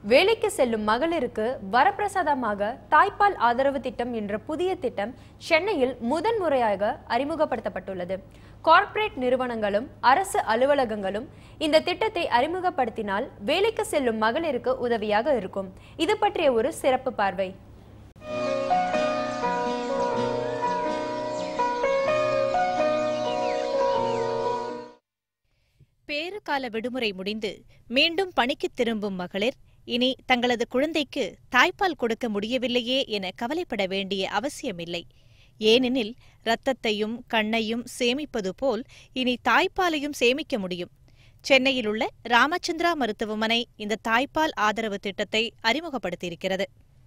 வேலைக்கு செல்லும் மகளிருக்கு வரப்பிரசாதமாக தாய்ப்பால் ஆதரவு திட்டம் என்ற புதிய திட்டம் சென்னையில் முதன்முறையாக அறிமுகப்படுத்தப்பட்டுள்ளது கார்ப்பரேட் நிறுவனங்களும் அரசு அலுவலகங்களும் இந்த திட்டத்தை அறிமுகப்படுத்தினால் வேலைக்கு செல்லும் மகளிருக்கு உதவியாக இருக்கும் இது பற்றிய ஒரு சிறப்பு பார்வை பேறுகால விடுமுறை முடிந்து மீண்டும் பணிக்கு திரும்பும் மகளிர் இனி தங்களது குழந்தைக்கு தாய்ப்பால் கொடுக்க முடியவில்லையே என கவலைப்பட வேண்டிய அவசியமில்லை ஏனெனில் இரத்தத்தையும் கண்ணையும் சேமிப்பது போல் இனி தாய்ப்பாலையும் சேமிக்க முடியும் சென்னையில் உள்ள ராமச்சந்திரா மருத்துவமனை இந்த தாய்ப்பால் ஆதரவு திட்டத்தை அறிமுகப்படுத்தியிருக்கிறது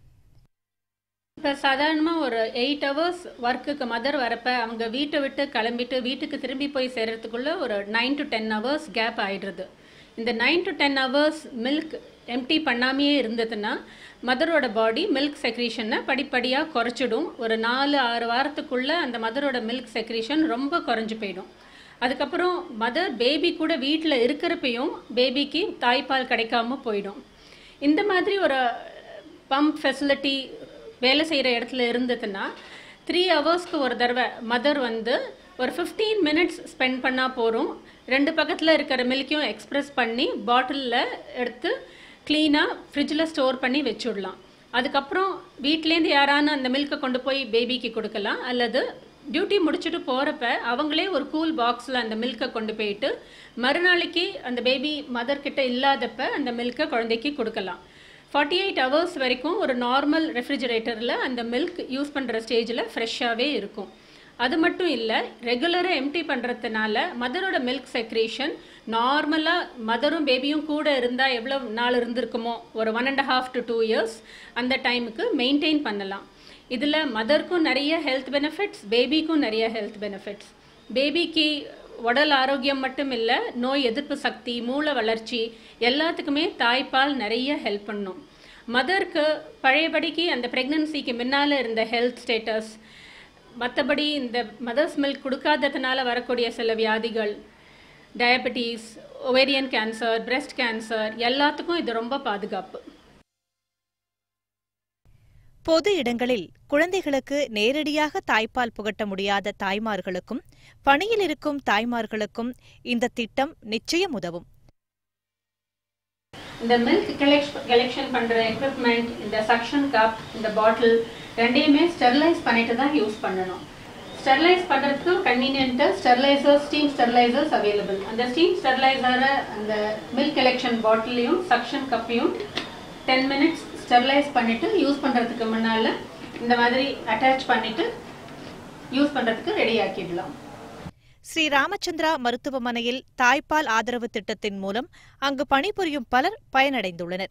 இப்போ சாதாரணமாக ஒரு எயிட் ஹவர்ஸ் ஒர்க்குக்கு மதர் வரப்ப அவங்க வீட்டை விட்டு கிளம்பிட்டு வீட்டுக்கு திரும்பி போய் சேர்றதுக்குள்ள ஒரு nine to ten hours gap ஆயிடுறது இந்த nine to ten hours milk empty பண்ணாமையே இருந்ததுன்னா மதரோட பாடி மில்க் செக்ரீஷனை படிப்படியாக குறைச்சிடும் ஒரு நாலு ஆறு வாரத்துக்குள்ளே அந்த மதரோட மில்க் செக்ரீஷன் ரொம்ப குறைஞ்சு போயிடும் அதுக்கப்புறம் மதர் பேபி கூட வீட்டில் இருக்கிறப்பையும் பேபிக்கு தாய்ப்பால் கிடைக்காம போயிடும் இந்த மாதிரி ஒரு பம்ப் ஃபெசிலிட்டி வேலை செய்கிற இடத்துல இருந்ததுன்னா த்ரீ ஹவர்ஸ்க்கு ஒரு தடவை மதர் வந்து ஒரு ஃபிஃப்டீன் மினிட்ஸ் ஸ்பெண்ட் பண்ணால் போகிறோம் ரெண்டு பக்கத்தில் இருக்கிற மில்க்கையும் எக்ஸ்ப்ரெஸ் பண்ணி பாட்டிலில் எடுத்து க்ளீனாக ஃப்ரிட்ஜில் ஸ்டோர் பண்ணி வச்சுடலாம் அதுக்கப்புறம் வீட்லேருந்து யாரான அந்த மில்க்கை கொண்டு போய் பேபிக்கு கொடுக்கலாம் அல்லது டியூட்டி முடிச்சுட்டு போகிறப்ப அவங்களே ஒரு கூல் பாக்ஸில் அந்த மில்க்கை கொண்டு போயிட்டு மறுநாளைக்கு அந்த பேபி மதர் கிட்ட இல்லாதப்ப அந்த மில்க்கை குழந்தைக்கு கொடுக்கலாம் ஃபார்ட்டி எயிட் ஹவர்ஸ் வரைக்கும் ஒரு நார்மல் ரெஃப்ரிஜரேட்டரில் அந்த மில்க் யூஸ் பண்ணுற ஸ்டேஜில் ஃப்ரெஷ்ஷாகவே இருக்கும் அது மட்டும் இல்லை ரெகுலராக எம்டி பண்ணுறதுனால மதரோட மில்க் செக்ரேஷன் நார்மலாக மதரும் பேபியும் கூட இருந்தால் எவ்வளோ நாள் இருந்திருக்குமோ ஒரு one and half to two years அந்த டைமுக்கு மெயின்டைன் பண்ணலாம் இதில் மதருக்கும் நிறைய ஹெல்த் பெனிஃபிட்ஸ் பேபிக்கும் நிறைய ஹெல்த் பெனிஃபிட்ஸ் பேபிக்கு உடல் ஆரோக்கியம் மட்டும் இல்லை நோய் எதிர்ப்பு சக்தி மூளை வளர்ச்சி எல்லாத்துக்குமே தாய்ப்பால் நிறைய ஹெல்ப் பண்ணும் மதருக்கு பழையபடிக்கு அந்த ப்ரெக்னன்சிக்கு முன்னால் இருந்த ஹெல்த் ஸ்டேட்டஸ் மற்றபடி இந்த மதர்ஸ் மில்க் கொடுக்காததுனால வரக்கூடிய சில வியாதிகள் diabetes ovarian cancer breast cancer எல்லாத்துக்கும் இது ரொம்ப பாதுகாப்பு பொது இடங்களில் குழந்தைகளுக்கு நேரடியாக தாய்ப்பால் புகட்ட முடியாத தாய்மார்களுக்கும் பணியில் இருக்கும் தாய்மார்களுக்கும் இந்த திட்டம் நிச்சயம் உதவும் இந்த மில்க் கலெக்ஷன் கலெக்ஷன் பண்ணுற எக்யூப்மெண்ட் இந்த சக்ஷன் கப் இந்த பாட்டில் ரெண்டையுமே ஸ்டெர்லைஸ் பண்ணிட்டு தான் யூஸ் பண்ணணும் ஸ்டெர்லைஸ் பண்ணுறதுக்கு கன்வீனியன்ட்டாக ஸ்டெர்லைசர் ஸ்டீம் ஸ்டெர்லைசர்ஸ் அவைலபிள் அந்த ஸ்டீம் ஸ்டெர்லைசரை அந்த மில்க் கலெக்ஷன் பாட்டிலையும் சக்ஷன் கப்பையும் டென் மினிட்ஸ் ஸ்டெர்லைஸ் பண்ணிவிட்டு யூஸ் பண்ணுறதுக்கு முன்னால் இந்த மாதிரி அட்டாச் பண்ணிவிட்டு யூஸ் பண்ணுறதுக்கு ரெடி ஆக்கிடலாம் ஸ்ரீ ராமச்சந்திரா மருத்துவமனையில் தாய்ப்பால் ஆதரவு திட்டத்தின் மூலம் அங்கு பணிபுரியும் பலர் பயனடைந்துள்ளனர்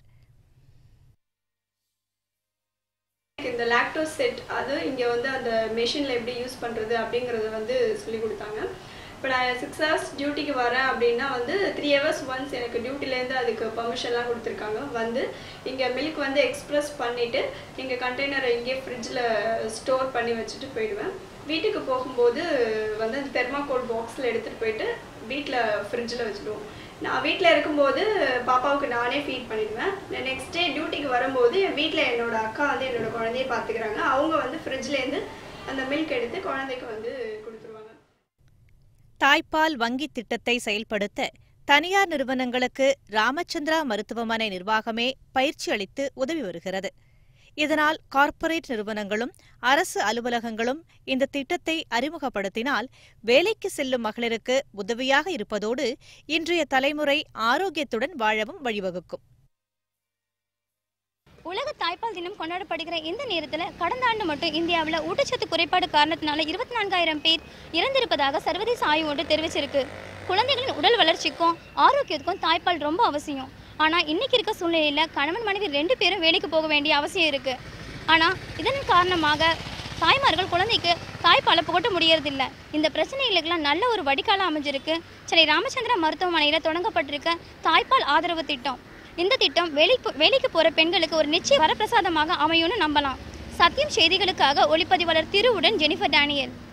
இந்த லாக்டோஸ் செட் அது இங்கே வந்து அந்த மெஷினில் எப்படி யூஸ் பண்ணுறது அப்படிங்கிறத வந்து சொல்லி கொடுத்தாங்க இப்போ நான் சிக்ஸ் ஹவர்ஸ் டியூட்டிக்கு வரேன் அப்படின்னா வந்து த்ரீ ஹவர்ஸ் ஒன்ஸ் எனக்கு டியூட்டிலேருந்து அதுக்கு பர்மிஷன்லாம் கொடுத்துருக்காங்க வந்து இங்கே மில்க் வந்து எக்ஸ்ப்ரெஸ் பண்ணிவிட்டு இங்கே கண்டெய்னரை இங்கே ஃப்ரிட்ஜில் ஸ்டோர் பண்ணி வச்சுட்டு போயிடுவேன் வீட்டுக்கு போகும்போது வந்து அந்த தெர்மாகோல் பாக்ஸில் எடுத்துகிட்டு போயிட்டு வீட்டில் ஃப்ரிட்ஜில் வச்சுடுவோம் நான் வீட்டில் இருக்கும்போது பாப்பாவுக்கு நானே ஃபீட் பண்ணிடுவேன் நெக்ஸ்ட் டே டியூட்டிக்கு வரும்போது என் வீட்டில் என்னோட அக்கா வந்து என்னோட குழந்தைய பார்த்துக்கிறாங்க அவங்க வந்து ஃப்ரிட்ஜ்லேருந்து அந்த மில்க் எடுத்து குழந்தைக்கு வந்து கொடுத்துருவாங்க தாய்ப்பால் வங்கி திட்டத்தை செயல்படுத்த தனியார் நிறுவனங்களுக்கு ராமச்சந்திரா மருத்துவமனை நிர்வாகமே பயிற்சி அளித்து உதவி வருகிறது இதனால் கார்ப்பரேட் நிறுவனங்களும் அரசு அலுவலகங்களும் இந்த திட்டத்தை அறிமுகப்படுத்தினால் வேலைக்கு செல்லும் மகளிருக்கு உதவியாக இருப்பதோடு இன்றைய தலைமுறை ஆரோக்கியத்துடன் வாழவும் வழிவகுக்கும் உலக தாய்ப்பால் தினம் கொண்டாடப்படுகிற இந்த நேரத்தில் கடந்த ஆண்டு மட்டும் இந்தியாவில் ஊட்டச்சத்து குறைபாடு காரணத்தினால இருபத்தி நான்காயிரம் பேர் இறந்திருப்பதாக சர்வதேச ஆய்வு ஒன்று தெரிவிச்சிருக்கு குழந்தைகளின் உடல் வளர்ச்சிக்கும் ஆரோக்கியத்துக்கும் தாய்ப்பால் ரொம்ப அவசியம் ஆனால் இன்னைக்கு இருக்க சூழ்நிலையில் கணவன் மனைவி ரெண்டு பேரும் வேலைக்கு போக வேண்டிய அவசியம் இருக்கு ஆனால் இதன் காரணமாக தாய்மார்கள் குழந்தைக்கு தாய்ப்பாலை புகட்ட முடியறதில்ல இந்த பிரச்சனைகளுக்கெல்லாம் நல்ல ஒரு வடிகாலம் அமைஞ்சிருக்கு சென்னை ராமச்சந்திரா மருத்துவமனையில் தொடங்கப்பட்டிருக்க தாய்ப்பால் ஆதரவு திட்டம் இந்த திட்டம் வேலைக்கு வேலைக்கு போகிற பெண்களுக்கு ஒரு நிச்சய வரப்பிரசாதமாக அமையும்னு நம்பலாம் சத்தியம் செய்திகளுக்காக ஒளிப்பதிவாளர் திருவுடன் ஜெனிஃபர் டேனியல்